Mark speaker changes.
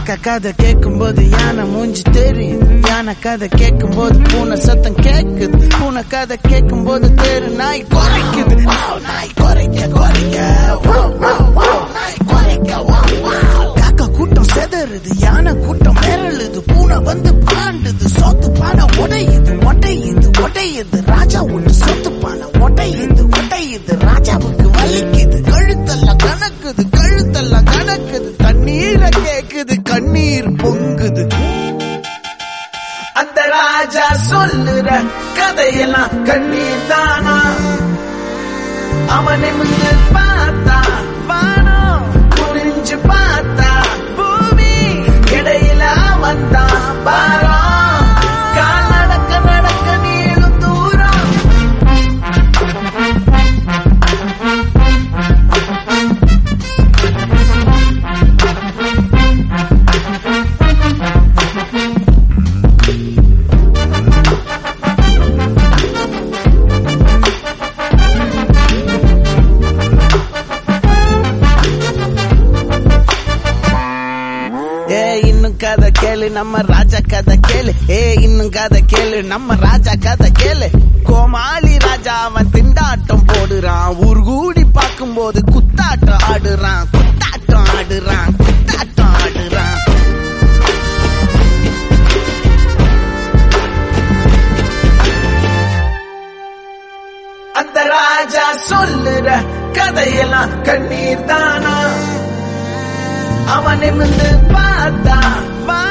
Speaker 1: காக்கா கதை கேட்கும் போது யானை மூஞ்சி தெரியுது யானை கதை கேட்கும் போது பூனை சத்தம் கேக்குது பூனை கதை கேட்கும் போது தெரு நாய் குறைக்குது Wow, நாய் குறைக்க குறைக்க Wow, wow, wow, நாய் குறைக்க wow, wow. காக்கா கூட்டம் செதறுது யானை கூட்டம் மிரளுது பூனை வந்து பாண்டுது சோத்து பானை உடையுது ஒடையுது ஒடையுது ராஜா ஒன்று சொத்து பானை ஒடையுது ஒடையுது ராஜாவுக்கு வலிக்குது கழுத்தெல்லாம் கணக்குது கழுத்தெல்லாம் கணக்குது தண்ணீரை கேக்குது கண்ணீர் பொங்குது அந்த ராஜா சொல்லுற கதையெல்லாம் கண்ணீர் தானா அவனை முந்து பார்த்தா வானம் புரிஞ்சு பார்த்தா பூமி இடையில அவன் தான் பாரம் கால் நடக்க நடக்க நீளும் தூரம் ஏ இன்னும் கதை கேளு நம்ம ராஜா கதை கேளு ஏ இன்னும் கதை கேளு நம்ம ராஜா கதை கேளு கோமாளி ராஜா அவன் திண்டாட்டம் போடுறான் ஊர் கூடி பார்க்கும்போது குத்தாட்டம் ஆடுறான் குத்தாட்டம் ஆடுறான் குத்தாட்டம் ஆடுறான் அந்த ராஜா சொல்லுற கதையெல்லாம் கண்ணீர் தானா அவனை முந்து பார்த்தா வா